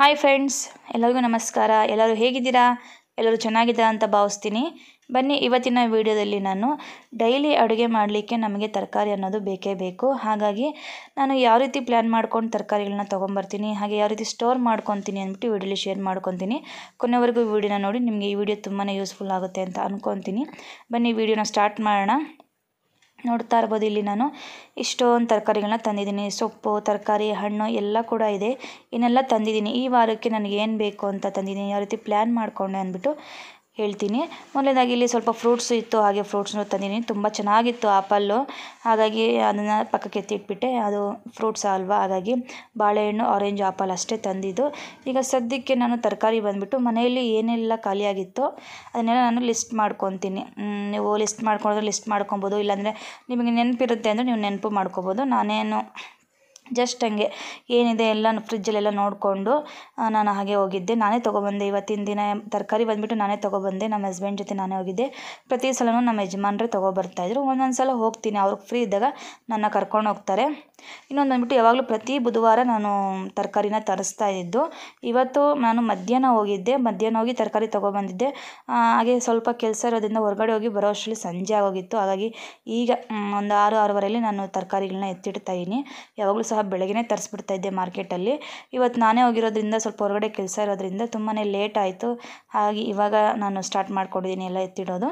hi friends ಎಲ್ಲರಿಗೂ ನಮಸ್ಕಾರ ಎಲ್ಲರೂ ಹೇಗಿದ್ದೀರಾ ಎಲ್ಲರೂ ಚೆನ್ನಾಗಿದ್ದೀರಾ ಅಂತ ಭಾವಿಸ್ತೀನಿ ಬನ್ನಿ ಇವತ್ತಿನ ವಿಡಿಯೋದಲ್ಲಿ ನಾನು ಡೈಲಿ ಅಡುಗೆ ಮಾಡಲಿಕ್ಕೆ ನಮಗೆ ತರಕಾರಿ ಅನ್ನೋದು ಬೇಕೇ ಬೇಕು ಹಾಗಾಗಿ ನಾನು ಯಾವ ರೀತಿ ಪ್ಲ್ಯಾನ್ ಮಾಡ್ಕೊಂಡು ತರಕಾರಿಗಳನ್ನ ತೊಗೊಂಬರ್ತೀನಿ ಹಾಗೆ ಯಾವ ರೀತಿ ಸ್ಟೋರ್ ಮಾಡ್ಕೊತೀನಿ ಅಂದ್ಬಿಟ್ಟು ವಿಡಿಯೋಲಿ ಶೇರ್ ಮಾಡ್ಕೊತೀನಿ ಕೊನೆವರೆಗೂ ವಿಡಿಯೋನ ನೋಡಿ ನಿಮಗೆ ಈ ವಿಡಿಯೋ ತುಂಬಾ ಯೂಸ್ಫುಲ್ ಆಗುತ್ತೆ ಅಂತ ಅಂದ್ಕೊತೀನಿ ಬನ್ನಿ ವಿಡಿಯೋನ ಸ್ಟಾರ್ಟ್ ಮಾಡೋಣ ನೋಡ್ತಾ ಇರ್ಬೋದು ಇಲ್ಲಿ ನಾನು ಇಷ್ಟೊಂದು ತರಕಾರಿಗಳನ್ನ ತಂದಿದ್ದೀನಿ ಸೊಪ್ಪು ತರಕಾರಿ ಹಣ್ಣು ಎಲ್ಲ ಕೂಡ ಇದೆ ಇನ್ನೆಲ್ಲ ತಂದಿದ್ದೀನಿ ಈ ವಾರಕ್ಕೆ ನನಗೆ ಏನು ಬೇಕು ಅಂತ ತಂದಿದ್ದೀನಿ ಯಾವ ರೀತಿ ಪ್ಲ್ಯಾನ್ ಮಾಡಿಕೊಂಡೆ ಅಂದ್ಬಿಟ್ಟು ಹೇಳ್ತೀನಿ ಮೊದಲನೇದಾಗಿ ಇಲ್ಲಿ ಸ್ವಲ್ಪ ಫ್ರೂಟ್ಸ್ ಇತ್ತು ಹಾಗೆ ಫ್ರೂಟ್ಸ್ನು ತಂದಿದ್ದೀನಿ ತುಂಬ ಚೆನ್ನಾಗಿತ್ತು ಆಪಲ್ಲು ಹಾಗಾಗಿ ಅದನ್ನು ಪಕ್ಕಕ್ಕೆ ಎತ್ತಿಟ್ಬಿಟ್ಟೆ ಅದು ಫ್ರೂಟ್ಸ್ ಅಲ್ವಾ ಹಾಗಾಗಿ ಬಾಳೆಹಣ್ಣು ಆರೆಂಜ್ ಆಪಲ್ ಅಷ್ಟೇ ತಂದಿದ್ದು ಈಗ ಸದ್ಯಕ್ಕೆ ನಾನು ತರಕಾರಿ ಬಂದುಬಿಟ್ಟು ಮನೆಯಲ್ಲಿ ಏನೆಲ್ಲ ಖಾಲಿಯಾಗಿತ್ತೋ ಅದನ್ನೆಲ್ಲ ನಾನು ಲಿಸ್ಟ್ ಮಾಡ್ಕೊತೀನಿ ನೀವು ಲಿಸ್ಟ್ ಮಾಡ್ಕೊಂಡ್ರೆ ಲಿಸ್ಟ್ ಮಾಡ್ಕೊಬೋದು ಇಲ್ಲಾಂದರೆ ನಿಮಗೆ ನೆನಪಿರುತ್ತೆ ಅಂದರೆ ನೀವು ನೆನಪು ಮಾಡ್ಕೊಬೋದು ನಾನೇನು ಜಸ್ಟ್ ಹಂಗೆ ಏನಿದೆ ಎಲ್ಲ ಫ್ರಿಜ್ಜಲ್ಲೆಲ್ಲ ನೋಡಿಕೊಂಡು ನಾನು ಹಾಗೆ ಹೋಗಿದ್ದೆ ನಾನೇ ತೊಗೊಬಂದೆ ಇವತ್ತಿನ ದಿನ ತರಕಾರಿ ಬಂದುಬಿಟ್ಟು ನಾನೇ ತೊಗೊಬಂದೆ ನಮ್ಮ ಹಸ್ಬೆಂಡ್ ಜೊತೆ ನಾನೇ ಹೋಗಿದ್ದೆ ಪ್ರತಿ ಸಲವೂ ನಮ್ಮ ಯಜಮಾನ್ರೆ ತೊಗೊಬರ್ತಾಯಿದ್ರು ಒಂದೊಂದು ಸಲ ಹೋಗ್ತೀನಿ ಅವ್ರಿಗೆ ಫ್ರೀ ಇದ್ದಾಗ ನನ್ನ ಕರ್ಕೊಂಡು ಹೋಗ್ತಾರೆ ಇನ್ನೊಂದು ಬಂದ್ಬಿಟ್ಟು ಯಾವಾಗಲೂ ಪ್ರತಿ ಬುಧವಾರ ನಾನು ತರಕಾರಿನ ತರಿಸ್ತಾ ಇದ್ದು ಇವತ್ತು ನಾನು ಮಧ್ಯಾಹ್ನ ಹೋಗಿದ್ದೆ ಮಧ್ಯಾಹ್ನ ಹೋಗಿ ತರಕಾರಿ ತೊಗೊಬಂದಿದ್ದೆ ಹಾಗೆ ಸ್ವಲ್ಪ ಕೆಲಸ ಇರೋದ್ರಿಂದ ಹೊರಗಡೆ ಹೋಗಿ ಬರೋ ಅಷ್ಟರಲ್ಲಿ ಸಂಜೆ ಆಗೋಗಿತ್ತು ಹಾಗಾಗಿ ಈಗ ಒಂದು ಆರು ಆರೂವರೆಯಲ್ಲಿ ನಾನು ತರಕಾರಿಗಳನ್ನ ಎತ್ತಿಡ್ತಾ ಇದ್ದೀನಿ ಯಾವಾಗಲೂ ಸಹ ಬೆಳಗ್ಗೆ ತರಿಸ್ಬಿಡ್ತಾ ಇದ್ದೆ ಮಾರ್ಕೆಟಲ್ಲಿ ಇವತ್ತು ನಾನೇ ಹೋಗಿರೋದ್ರಿಂದ ಸ್ವಲ್ಪ ಹೊರಗಡೆ ಕೆಲಸ ಇರೋದ್ರಿಂದ ತುಂಬಾ ಲೇಟ್ ಆಯಿತು ಹಾಗೆ ಇವಾಗ ನಾನು ಸ್ಟಾರ್ಟ್ ಮಾಡ್ಕೊಂಡಿದ್ದೀನಿ ಎಲ್ಲ ಎತ್ತಿಡೋದು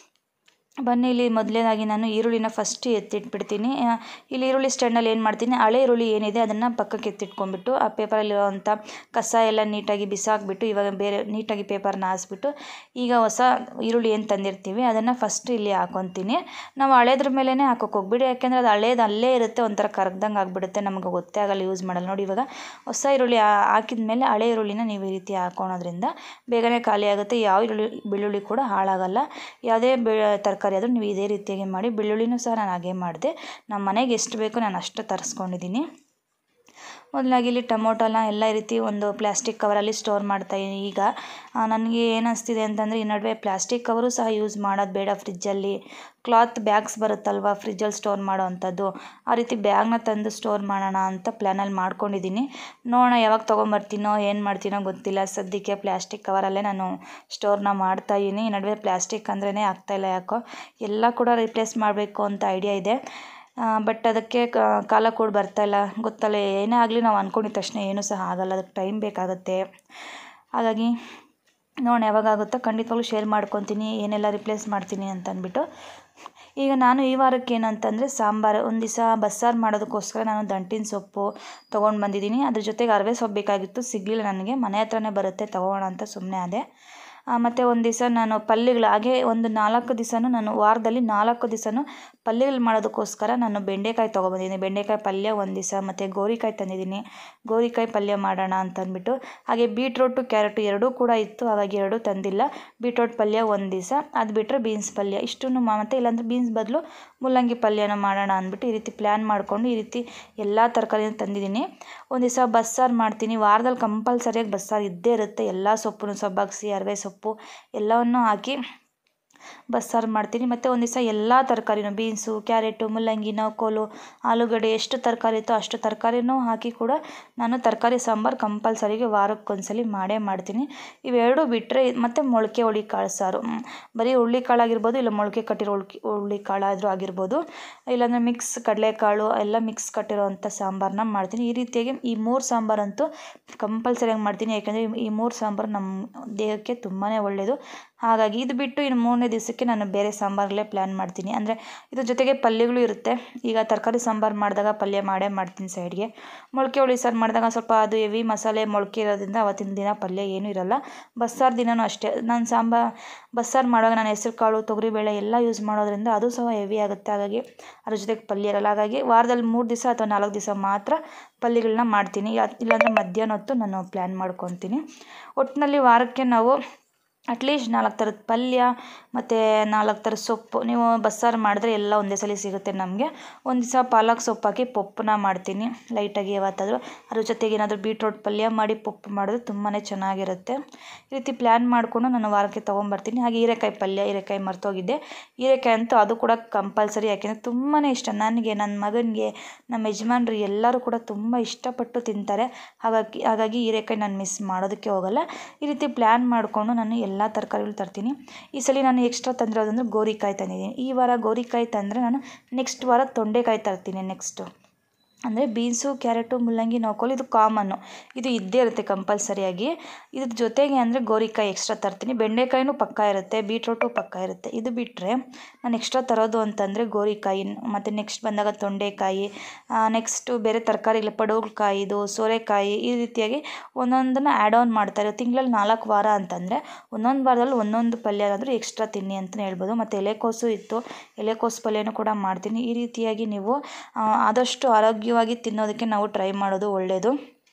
ಬನ್ನಿ ಇಲ್ಲಿ ಮೊದಲನೇದಾಗಿ ನಾನು ಈರುಳ್ಳಿನ ಫಸ್ಟ್ ಎತ್ತಿಟ್ಬಿಡ್ತೀನಿ ಇಲ್ಲಿ ಈರುಳ್ಳಿ ಸ್ಟ್ಯಾಂಡಲ್ಲಿ ಏನು ಮಾಡ್ತೀನಿ ಹಳೆ ಈರುಳ್ಳಿ ಏನಿದೆ ಅದನ್ನು ಪಕ್ಕಕ್ಕೆ ಎತ್ತಿಟ್ಕೊಂಡ್ಬಿಟ್ಟು ಆ ಪೇಪರಲ್ಲಿರುವಂಥ ಕಸ ಎಲ್ಲ ನೀಟಾಗಿ ಬಿಸಾಕ್ಬಿಟ್ಟು ಇವಾಗ ಬೇರೆ ನೀಟಾಗಿ ಪೇಪರ್ನ ಹಾಸ್ಬಿಟ್ಟು ಈಗ ಹೊಸ ಈರುಳ್ಳಿ ಏನು ತಂದಿರ್ತೀವಿ ಅದನ್ನು ಫಸ್ಟ್ ಇಲ್ಲಿ ಹಾಕೊತೀನಿ ನಾವು ಹಳೇದ್ರ ಮೇಲೇ ಹಾಕೋಕೆ ಹೋಗ್ಬಿಡಿ ಯಾಕೆಂದರೆ ಅದು ಹಳೇದು ಅಲ್ಲೇ ಇರುತ್ತೆ ಒಂಥರ ಕರ್ಗ್ದಂಗೆ ಆಗಿಬಿಡುತ್ತೆ ನಮಗೆ ಗೊತ್ತೇ ಆಗಲ್ಲ ಯೂಸ್ ಮಾಡಲ್ಲ ನೋಡಿ ಇವಾಗ ಹೊಸ ಈರುಳ್ಳಿ ಹಾಕಿದ ಮೇಲೆ ಹಳೆ ಈರುಳ್ಳಿನ ನೀವು ಈ ರೀತಿ ಹಾಕೊಳೋದ್ರಿಂದ ಬೇಗನೆ ಖಾಲಿ ಆಗುತ್ತೆ ಯಾವ ಈರುಳ್ಳಿ ಬೆಳ್ಳುಳ್ಳಿ ಕೂಡ ಹಾಳಾಗಲ್ಲ ಯಾವುದೇ ಬೆ ತರಕಾರಿ ಆದರೂ ನೀವು ಇದೇ ರೀತಿಯಾಗಿ ಮಾಡಿ ಬೆಳ್ಳುಳ್ಳಿನೂ ಸಹ ನಾನು ಹಾಗೆ ಮಾಡಿದೆ ನಮ್ಮ ಮನೆಗೆ ಎಷ್ಟು ಬೇಕೋ ನಾನು ಅಷ್ಟು ತರಿಸ್ಕೊಂಡಿದ್ದೀನಿ ಮೊದಲಾಗಿ ಇಲ್ಲಿ ಟೊಮೊಟೊನ ಎಲ್ಲ ರೀತಿ ಒಂದು ಪ್ಲ್ಯಾಸ್ಟಿಕ್ ಕವರಲ್ಲಿ ಸ್ಟೋರ್ ಮಾಡ್ತಾಯಿದ್ದೀನಿ ಈಗ ನನಗೆ ಏನು ಅನಿಸ್ತಿದೆ ಅಂತಂದರೆ ಈ ನಡುವೆ ಪ್ಲ್ಯಾಸ್ಟಿಕ್ ಕವರು ಸಹ ಯೂಸ್ ಮಾಡೋದು ಬೇಡ ಫ್ರಿಜ್ಜಲ್ಲಿ ಕ್ಲಾತ್ ಬ್ಯಾಗ್ಸ್ ಬರುತ್ತಲ್ವ ಫ್ರಿಜ್ಜಲ್ಲಿ ಸ್ಟೋರ್ ಮಾಡೋ ಅಂಥದ್ದು ಆ ರೀತಿ ಬ್ಯಾಗ್ನ ತಂದು ಸ್ಟೋರ್ ಮಾಡೋಣ ಅಂತ ಪ್ಲ್ಯಾನಲ್ಲಿ ಮಾಡ್ಕೊಂಡಿದ್ದೀನಿ ನೋಡೋಣ ಯಾವಾಗ ತೊಗೊಂಬರ್ತೀನೋ ಏನು ಮಾಡ್ತೀನೋ ಗೊತ್ತಿಲ್ಲ ಸದ್ಯಕ್ಕೆ ಪ್ಲ್ಯಾಸ್ಟಿಕ್ ಕವರಲ್ಲೇ ನಾನು ಸ್ಟೋರ್ನ ಮಾಡ್ತಾಯಿದ್ದೀನಿ ಈ ನಡುವೆ ಪ್ಲ್ಯಾಸ್ಟಿಕ್ ಅಂದ್ರೇ ಆಗ್ತಾಯಿಲ್ಲ ಯಾಕೋ ಎಲ್ಲ ಕೂಡ ರಿಪ್ಲೇಸ್ ಮಾಡಬೇಕು ಅಂತ ಐಡಿಯಾ ಇದೆ ಬಟ್ ಅದಕ್ಕೆ ಕಾಲ ಕೂಡ ಬರ್ತಾಯಿಲ್ಲ ಗೊತ್ತಲ್ಲ ಏನೇ ಆಗಲಿ ನಾವು ಅಂದ್ಕೊಂಡಿದ್ದ ತಕ್ಷಣ ಏನೂ ಸಹ ಆಗಲ್ಲ ಅದಕ್ಕೆ ಟೈಮ್ ಬೇಕಾಗುತ್ತೆ ಹಾಗಾಗಿ ನೋಡೋಣ ಯಾವಾಗ ಆಗುತ್ತೋ ಖಂಡಿತವಾಗ್ಲೂ ಶೇರ್ ಮಾಡ್ಕೊತೀನಿ ಏನೆಲ್ಲ ರಿಪ್ಲೇಸ್ ಮಾಡ್ತೀನಿ ಅಂತ ಅಂದ್ಬಿಟ್ಟು ಈಗ ನಾನು ಈ ವಾರಕ್ಕೆ ಏನಂತಂದರೆ ಸಾಂಬಾರು ಒಂದು ದಿವಸ ಬಸ್ಸಾರು ಮಾಡೋದಕ್ಕೋಸ್ಕರ ನಾನು ದಂಟಿನ ಸೊಪ್ಪು ತೊಗೊಂಡು ಬಂದಿದ್ದೀನಿ ಅದ್ರ ಜೊತೆಗೆ ಅರವೆ ಸೊಪ್ಪು ಬೇಕಾಗಿತ್ತು ಸಿಗಲಿಲ್ಲ ನನಗೆ ಮನೆ ಹತ್ರನೇ ಬರುತ್ತೆ ತೊಗೋಣ ಅಂತ ಸುಮ್ಮನೆ ಅದೇ ಮತ್ತು ಒಂದು ದಿವಸ ನಾನು ಪಲ್ಯಗಳು ಹಾಗೆ ಒಂದು ನಾಲ್ಕು ದಿವಸನೂ ನಾನು ವಾರದಲ್ಲಿ ನಾಲ್ಕು ದಿವಸನೂ ಪಲ್ಯಗಳು ಮಾಡೋದಕ್ಕೋಸ್ಕರ ನಾನು ಬೆಂಡೆಕಾಯಿ ತೊಗೊಬಂದಿದ್ದೀನಿ ಬೆಂಡೆಕಾಯಿ ಪಲ್ಯ ಒಂದು ದಿವಸ ಮತ್ತು ಗೋರಿಕಾಯಿ ತಂದಿದ್ದೀನಿ ಗೋರಿಕಾಯಿ ಪಲ್ಯ ಮಾಡೋಣ ಅಂತ ಅಂದ್ಬಿಟ್ಟು ಹಾಗೆ ಬೀಟ್ರೋಟು ಕ್ಯಾರೆಟು ಎರಡೂ ಕೂಡ ಇತ್ತು ಹಾಗಾಗಿ ಎರಡೂ ತಂದಿಲ್ಲ ಬೀಟ್ರೋಟ್ ಪಲ್ಯ ಒಂದು ದಿವಸ ಅದು ಬಿಟ್ಟರೆ ಬೀನ್ಸ್ ಪಲ್ಯ ಇಷ್ಟನ್ನು ಮತ್ತು ಇಲ್ಲಾಂದರೆ ಬೀನ್ಸ್ ಬದಲು ಮುಲ್ಲಂಗಿ ಪಲ್ಯನ ಮಾಡೋಣ ಅಂದ್ಬಿಟ್ಟು ಈ ರೀತಿ ಪ್ಲ್ಯಾನ್ ಮಾಡಿಕೊಂಡು ಈ ರೀತಿ ಎಲ್ಲ ತರಕಾರಿನ ತಂದಿದ್ದೀನಿ ಒಂದು ದಿವಸ ಬಸ್ಸಾರು ಮಾಡ್ತೀನಿ ವಾರದಲ್ಲಿ ಕಂಪಲ್ಸರಿಯಾಗಿ ಬಸ್ಸಾರು ಇದ್ದೇ ಇರುತ್ತೆ ಎಲ್ಲ ಸೊಪ್ಪು ಸಬ್ಬಾಗಿಸಿ ಅರವೆ ಸೊಪ್ಪು ಎಲ್ಲವನ್ನು ಹಾಕಿ ಬಸ್ಸಾರು ಮಾಡ್ತೀನಿ ಮತ್ತು ಒಂದು ದಿವಸ ಎಲ್ಲ ತರಕಾರಿನೂ ಬೀನ್ಸು ಕ್ಯಾರೆಟು ಮುಲ್ಲಂಗಿ ನೌಕೋಲು ಆಲೂಗಡ್ಡೆ ಎಷ್ಟು ತರಕಾರಿ ಇತ್ತೋ ಅಷ್ಟು ತರಕಾರಿನೂ ಹಾಕಿ ಕೂಡ ನಾನು ತರಕಾರಿ ಸಾಂಬಾರು ಕಂಪಲ್ಸರಿಗೆ ವಾರಕ್ಕೊಂದ್ಸಲಿ ಮಾಡೇ ಮಾಡ್ತೀನಿ ಇವೆರಡು ಬಿಟ್ಟರೆ ಮತ್ತು ಮೊಳಕೆ ಹುಳಿ ಕಾಳು ಸಾರು ಬರೀ ಹುಳ್ಳಿ ಕಾಳು ಆಗಿರ್ಬೋದು ಇಲ್ಲ ಮೊಳಕೆ ಕಟ್ಟಿರೋ ಹುಳ್ಕಿ ಹುಳ್ಳಿ ಕಾಳಾದರೂ ಆಗಿರ್ಬೋದು ಇಲ್ಲಾಂದರೆ ಮಿಕ್ಸ್ ಕಡಲೆಕಾಳು ಎಲ್ಲ ಮಿಕ್ಸ್ ಕಟ್ಟಿರೋವಂಥ ಸಾಂಬಾರನ್ನ ಮಾಡ್ತೀನಿ ಈ ರೀತಿಯಾಗಿ ಈ ಮೂರು ಸಾಂಬಾರಂತೂ ಕಂಪಲ್ಸರಿಯಾಗಿ ಮಾಡ್ತೀನಿ ಯಾಕೆಂದರೆ ಈ ಮೂರು ಸಾಂಬಾರು ನಮ್ಮ ದೇಹಕ್ಕೆ ತುಂಬಾ ಒಳ್ಳೆಯದು ಹಾಗಾಗಿ ಇದು ಬಿಟ್ಟು ಇನ್ನು ಮೂರನೇ ದಿವಸಕ್ಕೆ ನಾನು ಬೇರೆ ಸಾಂಬಾರಲ್ಲೇ ಪ್ಲ್ಯಾನ್ ಮಾಡ್ತೀನಿ ಅಂದರೆ ಇದ್ರ ಜೊತೆಗೆ ಪಲ್ಯಗಳು ಇರುತ್ತೆ ಈಗ ತರಕಾರಿ ಸಾಂಬಾರು ಮಾಡಿದಾಗ ಪಲ್ಯ ಮಾಡೇ ಮಾಡ್ತೀನಿ ಸೈಡ್ಗೆ ಮೊಳಕೆ ಹುಳಿ ಸಾರು ಮಾಡಿದಾಗ ಸ್ವಲ್ಪ ಅದು ಹೆವಿ ಮಸಾಲೆ ಮೊಳಕೆ ಇರೋದ್ರಿಂದ ಅವತ್ತಿನ ದಿನ ಪಲ್ಯ ಏನೂ ಇರೋಲ್ಲ ಬಸ್ಸಾರು ದಿನವೂ ಅಷ್ಟೇ ನಾನು ಸಾಂಬಾ ಬಸ್ಸಾರು ಮಾಡುವಾಗ ನಾನು ಹೆಸ್ರು ಕಾಳು ತೊಗರಿಬೇಳೆ ಎಲ್ಲ ಯೂಸ್ ಮಾಡೋದ್ರಿಂದ ಅದು ಸಹ ಹೆವಿ ಆಗುತ್ತೆ ಹಾಗಾಗಿ ಅದ್ರ ಜೊತೆಗೆ ಪಲ್ಯ ಇರಲ್ಲ ಹಾಗಾಗಿ ವಾರದಲ್ಲಿ ಮೂರು ದಿವಸ ಅಥವಾ ನಾಲ್ಕು ದಿವಸ ಮಾತ್ರ ಪಲ್ಯಗಳನ್ನ ಮಾಡ್ತೀನಿ ಇಲ್ಲಾಂದರೆ ಮಧ್ಯಾಹ್ನ ಹೊತ್ತು ನಾನು ಪ್ಲ್ಯಾನ್ ಮಾಡ್ಕೊತೀನಿ ಒಟ್ಟಿನಲ್ಲಿ ವಾರಕ್ಕೆ ನಾವು ಅಟ್ಲೀಸ್ಟ್ ನಾಲ್ಕು ಥರದ ಪಲ್ಯ ಮತ್ತು ನಾಲ್ಕು ಥರದ ಸೊಪ್ಪು ನೀವು ಬಸ್ಸಾರು ಮಾಡಿದ್ರೆ ಎಲ್ಲ ಒಂದೇ ಸಲ ಸಿಗುತ್ತೆ ನಮಗೆ ಒಂದು ದಿವಸ ಪಾಲಕ್ ಸೊಪ್ಪು ಹಾಕಿ ಪಪ್ಪನ್ನ ಮಾಡ್ತೀನಿ ಲೈಟಾಗಿ ಯಾವತ್ತಾದರೂ ಅದ್ರ ಜೊತೆಗೆ ಏನಾದರೂ ಬೀಟ್ರೋಟ್ ಪಲ್ಯ ಮಾಡಿ ಪಪ್ಪು ಮಾಡಿದ್ರೆ ತುಂಬಾ ಚೆನ್ನಾಗಿರುತ್ತೆ ಈ ರೀತಿ ಪ್ಲ್ಯಾನ್ ಮಾಡಿಕೊಂಡು ನಾನು ವಾರಕ್ಕೆ ತೊಗೊಂಬರ್ತೀನಿ ಹಾಗೆ ಹೀರೆಕಾಯಿ ಪಲ್ಯ ಹೀರೆಕಾಯಿ ಮರ್ತೋಗಿದ್ದೆ ಹೀರೆಕಾಯಿ ಅಂತೂ ಅದು ಕೂಡ ಕಂಪಲ್ಸರಿ ಯಾಕೆಂದರೆ ತುಂಬಾ ಇಷ್ಟ ನನಗೆ ನನ್ನ ಮಗನಿಗೆ ನಮ್ಮ ಯಜಮಾನ್ರು ಎಲ್ಲರೂ ಕೂಡ ತುಂಬ ಇಷ್ಟಪಟ್ಟು ತಿಂತಾರೆ ಹಾಗಾಗಿ ಹಾಗಾಗಿ ಹೀರೆಕಾಯಿ ನಾನು ಮಿಸ್ ಮಾಡೋದಕ್ಕೆ ಹೋಗಲ್ಲ ಈ ರೀತಿ ಪ್ಲ್ಯಾನ್ ಮಾಡಿಕೊಂಡು ನಾನು ಎಲ್ಲ ತರಕಾರಿಗಳು ತರ್ತೀನಿ ಈ ಸಲ ನಾನು ಎಕ್ಸ್ಟ್ರಾ ತಂದಿರೋದಂದ್ರೆ ಗೋರಿಕಾಯಿ ತಂದಿದ್ದೀನಿ ಈ ವಾರ ಗೋರಿಕಾಯಿ ತಂದರೆ ನಾನು ನೆಕ್ಸ್ಟ್ ವಾರ ತೊಂಡೆಕಾಯಿ ತರ್ತೀನಿ ನೆಕ್ಸ್ಟು ಅಂದರೆ ಬೀನ್ಸು ಕ್ಯಾರೆಟು ಮುಲ್ಲಂಗಿ ನೋಕೋಲು ಇದು ಕಾಮನ್ನು ಇದು ಇದ್ದೇ ಇರುತ್ತೆ ಕಂಪಲ್ಸರಿಯಾಗಿ ಇದ್ರ ಜೊತೆಗೆ ಅಂದರೆ ಗೋರಿಕಾಯಿ ಎಕ್ಸ್ಟ್ರಾ ತರ್ತೀನಿ ಬೆಂಡೆಕಾಯಿನೂ ಪಕ್ಕ ಇರುತ್ತೆ ಬೀಟ್ರೋಟು ಪಕ್ಕ ಇರುತ್ತೆ ಇದು ಬಿಟ್ಟರೆ ನಾನು ಎಕ್ಸ್ಟ್ರಾ ತರೋದು ಅಂತಂದರೆ ಗೋರಿಕಾಯಿ ಮತ್ತು ನೆಕ್ಸ್ಟ್ ಬಂದಾಗ ತೊಂಡೆಕಾಯಿ ನೆಕ್ಸ್ಟು ಬೇರೆ ತರಕಾರಿಗಳು ಪಡವಲಕಾಯಿದು ಸೋರೆಕಾಯಿ ಈ ರೀತಿಯಾಗಿ ಒಂದೊಂದನ್ನು ಆ್ಯಡ್ ಆನ್ ಮಾಡ್ತಾರೆ ತಿಂಗಳಲ್ಲಿ ನಾಲ್ಕು ವಾರ ಅಂತಂದರೆ ಒಂದೊಂದು ವಾರದಲ್ಲಿ ಒಂದೊಂದು ಪಲ್ಯ ಆದರೂ ಎಕ್ಸ್ಟ್ರಾ ತಿನ್ನಿ ಅಂತಲೇ ಹೇಳ್ಬೋದು ಮತ್ತು ಎಲೆಕೋಸು ಇತ್ತು ಎಲೆಕೋಸು ಪಲ್ಯನೂ ಕೂಡ ಮಾಡ್ತೀನಿ ಈ ರೀತಿಯಾಗಿ ನೀವು ಆದಷ್ಟು ಆರೋಗ್ಯವಾಗಿ ತಿನ್ನೋದಕ್ಕೆ ನಾವು ಟ್ರೈ ಮಾಡೋದು ಒಳ್ಳೆಯದು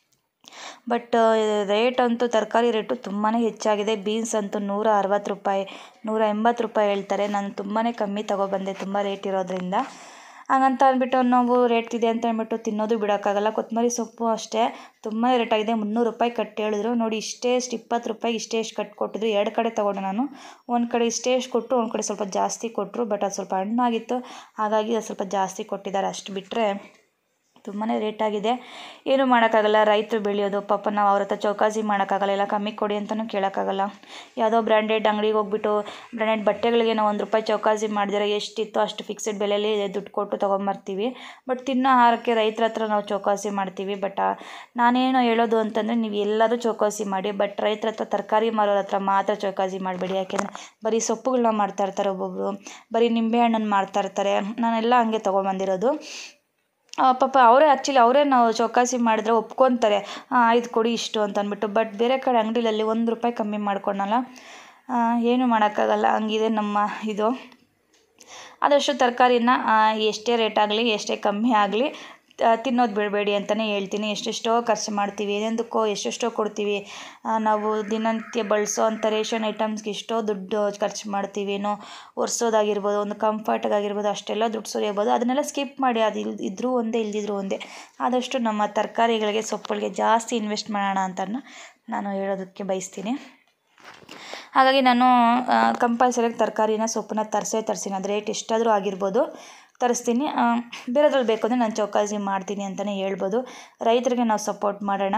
ಬಟ್ ರೇಟ್ ಅಂತೂ ತರಕಾರಿ ರೇಟು ತುಂಬಾ ಹೆಚ್ಚಾಗಿದೆ ಬೀನ್ಸ್ ಅಂತೂ ನೂರ ಅರವತ್ತು ರೂಪಾಯಿ ನೂರ ಎಂಬತ್ತು ರೂಪಾಯಿ ಹೇಳ್ತಾರೆ ನಾನು ತುಂಬಾ ಕಮ್ಮಿ ತಗೊಬಂದೆ ತುಂಬ ರೇಟ್ ಇರೋದ್ರಿಂದ ಹಾಗಂತ ಅಂದ್ಬಿಟ್ಟು ನಾವು ರೇಟ್ ಇದೆ ಅಂತ ಅಂದ್ಬಿಟ್ಟು ತಿನ್ನೋದು ಬಿಡೋಕ್ಕಾಗಲ್ಲ ಕೊತ್ತಂಬರಿ ಸೊಪ್ಪು ಅಷ್ಟೇ ತುಂಬಾ ರೇಟ್ ಆಗಿದೆ ಮುನ್ನೂರು ರೂಪಾಯಿ ಕಟ್ಟು ಹೇಳಿದ್ರು ನೋಡಿ ಇಷ್ಟೇ ಎಷ್ಟು ಇಪ್ಪತ್ತು ರೂಪಾಯಿಗೆ ಇಷ್ಟೇ ಎಷ್ಟು ಕಟ್ಟು ಕೊಟ್ಟಿದ್ರು ಎರಡು ಕಡೆ ತೊಗೊಂಡೆ ನಾನು ಒಂದು ಕಡೆ ಇಷ್ಟೇ ಎಷ್ಟು ಕೊಟ್ಟರು ಒಂದು ಕಡೆ ಸ್ವಲ್ಪ ಜಾಸ್ತಿ ಕೊಟ್ಟರು ಬಟ್ ಅದು ಸ್ವಲ್ಪ ಹಣ್ಣಾಗಿತ್ತು ಹಾಗಾಗಿ ಅದು ಸ್ವಲ್ಪ ಜಾಸ್ತಿ ಕೊಟ್ಟಿದ್ದಾರೆ ಅಷ್ಟು ಬಿಟ್ಟರೆ ತುಂಬಾ ರೇಟ್ ಆಗಿದೆ ಏನೂ ಮಾಡೋಕ್ಕಾಗಲ್ಲ ರೈತರು ಬೆಳೆಯೋದು ಪಾಪ ನಾವು ಅವ್ರ ಹತ್ರ ಚೌಕಾಸಿ ಮಾಡೋಕ್ಕಾಗಲ್ಲ ಎಲ್ಲ ಕಮ್ಮಿ ಕೊಡಿ ಅಂತಲೂ ಕೇಳೋಕ್ಕಾಗಲ್ಲ ಯಾವುದೋ ಬ್ರ್ಯಾಂಡೆಡ್ ಅಂಗಡಿಗೆ ಹೋಗ್ಬಿಟ್ಟು ಬ್ರ್ಯಾಂಡೆಡ್ ಬಟ್ಟೆಗಳಿಗೆ ನಾವು ಒಂದು ರೂಪಾಯಿ ಚೌಕಾಸಿ ಮಾಡಿದ್ರೆ ಎಷ್ಟಿತ್ತು ಅಷ್ಟು ಫಿಕ್ಸೆಡ್ ಬೆಲೆಯಲ್ಲಿ ದುಡ್ಡು ಕೊಟ್ಟು ತೊಗೊಂಬರ್ತೀವಿ ಬಟ್ ತಿನ್ನೋ ಆಹಾರಕ್ಕೆ ರೈತರ ಹತ್ರ ನಾವು ಚೌಕಾಸಿ ಮಾಡ್ತೀವಿ ಬಟ್ ನಾನೇನು ಹೇಳೋದು ಅಂತಂದರೆ ನೀವು ಎಲ್ಲರೂ ಚೌಕಾಸಿ ಮಾಡಿ ಬಟ್ ರೈತರ ಹತ್ರ ತರಕಾರಿ ಮಾರೋರ ಹತ್ರ ಮಾತ್ರ ಚೌಕಾಸಿ ಮಾಡಬೇಡಿ ಯಾಕೆಂದರೆ ಬರೀ ಸೊಪ್ಪುಗಳನ್ನ ಮಾಡ್ತಾ ಇರ್ತಾರೆ ಒಬ್ಬೊಬ್ಬರು ಬರೀ ನಿಂಬೆಹಣ್ಣನ್ನು ಮಾಡ್ತಾ ಇರ್ತಾರೆ ನಾನೆಲ್ಲ ಹಂಗೆ ತೊಗೊಂಬಂದಿರೋದು ಪಾಪ ಅವರೇ ಆ್ಯಕ್ಚುಲಿ ಅವರೇ ನಾವು ಚೌಕಾಸಿ ಮಾಡಿದ್ರೆ ಒಪ್ಕೊತಾರೆ ಆಯ್ತು ಕೊಡಿ ಇಷ್ಟು ಅಂತ ಅಂದ್ಬಿಟ್ಟು ಬಟ್ ಬೇರೆ ಕಡೆ ಅಂಗಡಿಯಲ್ಲಿ ಒಂದು ರೂಪಾಯಿ ಕಮ್ಮಿ ಮಾಡ್ಕೊಳಲ್ಲ ಏನು ಮಾಡೋಕ್ಕಾಗಲ್ಲ ಹಂಗಿದೆ ನಮ್ಮ ಇದು ಆದಷ್ಟು ತರಕಾರಿನ ಎಷ್ಟೇ ರೇಟ್ ಆಗಲಿ ಎಷ್ಟೇ ಕಮ್ಮಿ ಆಗಲಿ ತಿನ್ನೋದು ಬಿಡಬೇಡಿ ಅಂತಲೇ ಹೇಳ್ತೀನಿ ಎಷ್ಟೆಷ್ಟೋ ಖರ್ಚು ಮಾಡ್ತೀವಿ ಏನೆಂದಕ್ಕೋ ಎಷ್ಟೆಷ್ಟೋ ಕೊಡ್ತೀವಿ ನಾವು ದಿನನಿತ್ಯ ಬಳಸೋ ಅಂಥ ರೇಷನ್ ಐಟಮ್ಸ್ಗೆ ಎಷ್ಟೋ ದುಡ್ಡು ಖರ್ಚು ಮಾಡ್ತೀವಿ ಏನೋ ಒರೆಸೋದಾಗಿರ್ಬೋದು ಒಂದು ಕಂಫರ್ಟಾಗಿರ್ಬೋದು ಅಷ್ಟೆಲ್ಲ ದುಡ್ಡು ಸುರಿಯಬೋದು ಅದನ್ನೆಲ್ಲ ಸ್ಕಿಪ್ ಮಾಡಿ ಅದು ಇಲ್ ಇದ್ದರೂ ಒಂದೇ ಇಲ್ದಿದ್ರೂ ಒಂದೇ ಆದಷ್ಟು ನಮ್ಮ ತರಕಾರಿಗಳಿಗೆ ಸೊಪ್ಪುಗಳಿಗೆ ಜಾಸ್ತಿ ಇನ್ವೆಸ್ಟ್ ಮಾಡೋಣ ಅಂತ ನಾನು ಹೇಳೋದಕ್ಕೆ ಬಯಸ್ತೀನಿ ಹಾಗಾಗಿ ನಾನು ಕಂಪಲ್ಸರಿಯಾಗಿ ತರಕಾರಿನ ಸೊಪ್ಪನ್ನ ತರಿಸೇ ತರಿಸ್ತೀನಿ ಅದು ರೇಟ್ ಎಷ್ಟಾದರೂ ಆಗಿರ್ಬೋದು ತರಿಸ್ತೀನಿ ಬೇರೆದ್ರಲ್ಲಿ ಬೇಕು ಅಂದರೆ ನಾನು ಚೌಕಾಸಿ ಮಾಡ್ತೀನಿ ಅಂತಲೇ ಹೇಳ್ಬೋದು ರೈತರಿಗೆ ನಾವು ಸಪೋರ್ಟ್ ಮಾಡೋಣ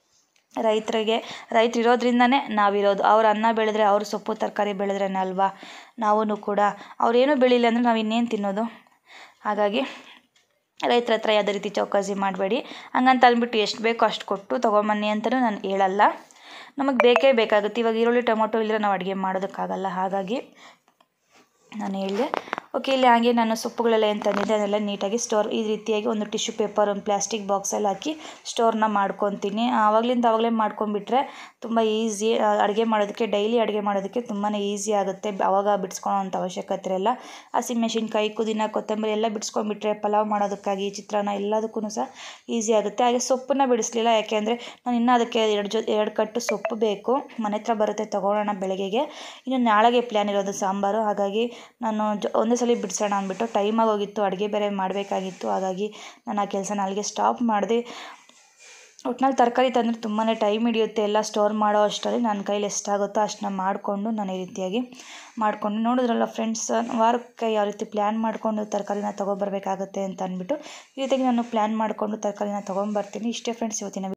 ರೈತರಿಗೆ ರೈತರು ಇರೋದ್ರಿಂದನೇ ನಾವಿರೋದು ಅವ್ರು ಅನ್ನ ಬೆಳೆದ್ರೆ ಅವ್ರು ಸೊಪ್ಪು ತರಕಾರಿ ಬೆಳೆದ್ರೇನೆ ಅಲ್ವಾ ನಾವೂ ಕೂಡ ಅವ್ರೇನೂ ಬೆಳೀಲಿ ಅಂದರೆ ನಾವು ಇನ್ನೇನು ತಿನ್ನೋದು ಹಾಗಾಗಿ ರೈತರ ಹತ್ರ ಯಾವುದೇ ರೀತಿ ಚೌಕಾಸಿ ಮಾಡಬೇಡಿ ಹಂಗಂತ ಅಂದ್ಬಿಟ್ಟು ಎಷ್ಟು ಬೇಕೋ ಅಷ್ಟು ಕೊಟ್ಟು ತೊಗೊಂಬನ್ನಿ ಅಂತಲೂ ನಾನು ಹೇಳಲ್ಲ ನಮಗೆ ಬೇಕೇ ಬೇಕಾಗುತ್ತೆ ಇವಾಗ ಈರುಳ್ಳಿ ಟೊಮೊಟೊ ಇಲ್ಲದ್ರೆ ನಾವು ಅಡುಗೆ ಮಾಡೋದಕ್ಕಾಗಲ್ಲ ಹಾಗಾಗಿ ನಾನು ಹೇಳಿದೆ ಓಕೆ ಇಲ್ಲಿ ಹಾಗೆ ನಾನು ಸೊಪ್ಪುಗಳೆಲ್ಲ ಏನು ತಂದಿದ್ದೆ ಅದೆಲ್ಲ ನೀಟಾಗಿ ಸ್ಟೋರ್ ಈ ರೀತಿಯಾಗಿ ಒಂದು ಟಿಶ್ಯೂ ಪೇಪರ್ ಒಂದು ಪ್ಲಾಸ್ಟಿಕ್ ಬಾಕ್ಸಲ್ಲಿ ಹಾಕಿ ಸ್ಟೋರ್ನ ಮಾಡ್ಕೊತೀನಿ ಆವಾಗಲಿಂದ ಆವಾಗಲೇ ಮಾಡ್ಕೊಂಡ್ಬಿಟ್ರೆ ತುಂಬ ಈಸಿ ಅಡುಗೆ ಮಾಡೋದಕ್ಕೆ ಡೈಲಿ ಅಡುಗೆ ಮಾಡೋದಕ್ಕೆ ತುಂಬಾ ಈಸಿ ಆಗುತ್ತೆ ಆವಾಗ ಬಿಡಿಸ್ಕೊಳ್ಳೋ ಅಂಥ ಅವಶ್ಯಕತೆ ಇರಲ್ಲ ಹಸಿಮೆಣ್ಸಿನ್ಕಾಯಿ ಪುದೀನ ಕೊತ್ತಂಬರಿ ಎಲ್ಲ ಬಿಡಿಸ್ಕೊಂಡ್ಬಿಟ್ರೆ ಪಲಾವ್ ಮಾಡೋದಕ್ಕಾಗಿ ಚಿತ್ರಾನ್ನ ಎಲ್ಲದಕ್ಕೂ ಸಹ ಈಸಿ ಆಗುತ್ತೆ ಹಾಗೆ ಸೊಪ್ಪನ್ನ ಬಿಡಿಸ್ಲಿಲ್ಲ ಯಾಕೆಂದರೆ ನಾನು ಇನ್ನೂ ಅದಕ್ಕೆ ಎರಡು ಜೊ ಎರಡು ಕಟ್ಟು ಸೊಪ್ಪು ಬೇಕು ಮನೆ ಹತ್ರ ಬರುತ್ತೆ ತೊಗೊಳ್ಳೋಣ ಬೆಳಗ್ಗೆಗೆ ಇನ್ನು ನಾಳೆಗೆ ಪ್ಲ್ಯಾನ್ ಇರೋದು ಸಾಂಬಾರು ಹಾಗಾಗಿ ನಾನು ಜೊ ಒಂದೇ ಸಲ ಬಿಡಿಸೋಣ ಅಂದ್ಬಿಟ್ಟು ಟೈಮ್ ಆಗೋಗಿತ್ತು ಅಡುಗೆ ಬೇರೆ ಮಾಡಬೇಕಾಗಿತ್ತು ಹಾಗಾಗಿ ನಾನು ಆ ಕೆಲಸನ ಅಲ್ಲಿಗೆ ಸ್ಟಾಪ್ ಮಾಡಿದೆ ಒಟ್ನಲ್ಲಿ ತರಕಾರಿ ತಂದರೆ ತುಂಬಾ ಟೈಮ್ ಹಿಡಿಯುತ್ತೆ ಎಲ್ಲ ಸ್ಟೋರ್ ಮಾಡೋ ಅಷ್ಟರಲ್ಲಿ ನನ್ನ ಕೈಲಿ ಎಷ್ಟಾಗುತ್ತೋ ಅಷ್ಟನ್ನ ಮಾಡಿಕೊಂಡು ನಾನು ಈ ರೀತಿಯಾಗಿ ಮಾಡಿಕೊಂಡು ನೋಡಿದ್ರಲ್ಲ ಫ್ರೆಂಡ್ಸ್ ವಾರಕ್ಕೆ ಯಾವ ರೀತಿ ಪ್ಲ್ಯಾನ್ ಮಾಡಿಕೊಂಡು ತರಕಾರಿನ ತೊಗೊಬರ್ಬೇಕಾಗತ್ತೆ ಅಂತ ಅಂದ್ಬಿಟ್ಟು ಈ ರೀತಿಯಾಗಿ ನಾನು ಪ್ಲ್ಯಾನ್ ಮಾಡಿಕೊಂಡು ತರಕಾರಿನ ತೊಗೊಂಬರ್ತೀನಿ ಇಷ್ಟೇ ಫ್ರೆಂಡ್ಸ್ ಇವತ್ತಿನ